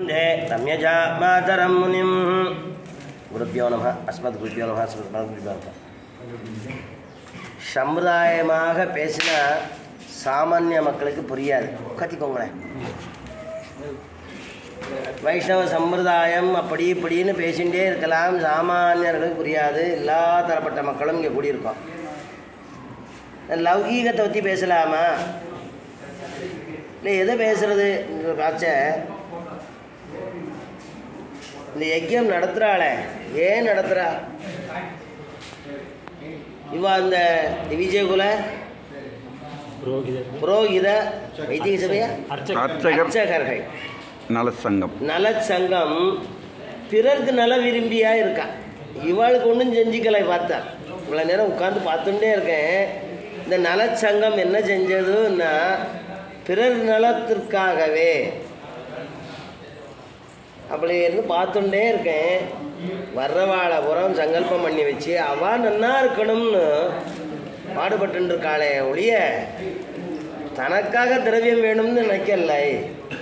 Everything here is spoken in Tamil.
ते रम्यजा मातरं मुनिं गुरुभ्यो नमः अस्मत् गुरुभ्यो नमः अस्मत् குருபியோ நமः சம்பிரதாயமாக பேசினா சாமானிய மக்களுக்கு புரியாது கத்திக்கோங்களேன் வைஷ்ணவ சம்பிரதாயம் அப்படி இப்படின்னு பேசிகிட்டே இருக்கலாம் சாமானியர்களுக்கு புரியாது எல்லா தரப்பட்ட மக்களும் இங்கே கூடியிருக்கோம் லௌகீகத்தை பற்றி பேசலாமா இல்லை எதை பேசுறது காச்ச இந்த யஜ்யம் நடத்துகிறாளே ஏன் நடத்துகிறா இவா இந்த விஜயகுல புரோகித வைத்திய சபையா அர்ச்சகர் அர்ச்சகர்கள் நலசங்கம் நலச்சங்கம் பிறருக்கு நல விரும்பியா இருக்கா இவாளுக்கு ஒன்றும் செஞ்சுக்கலை பார்த்தா இவ்வளோ நேரம் உட்காந்து பார்த்துட்டே இருக்கேன் இந்த நலச்சங்கம் என்ன செஞ்சதுன்னா பிறர் நலத்திற்காகவே அப்படி இருந்து பார்த்துட்டே இருக்கேன் வர்றவாளை புறம் சங்கல்பம் பண்ணி வச்சு அவ நன்னா இருக்கணும்னு பாடுபட்டு இருக்காளே ஒழிய தனக்காக திரவியம் வேணும்னு நினைக்கலை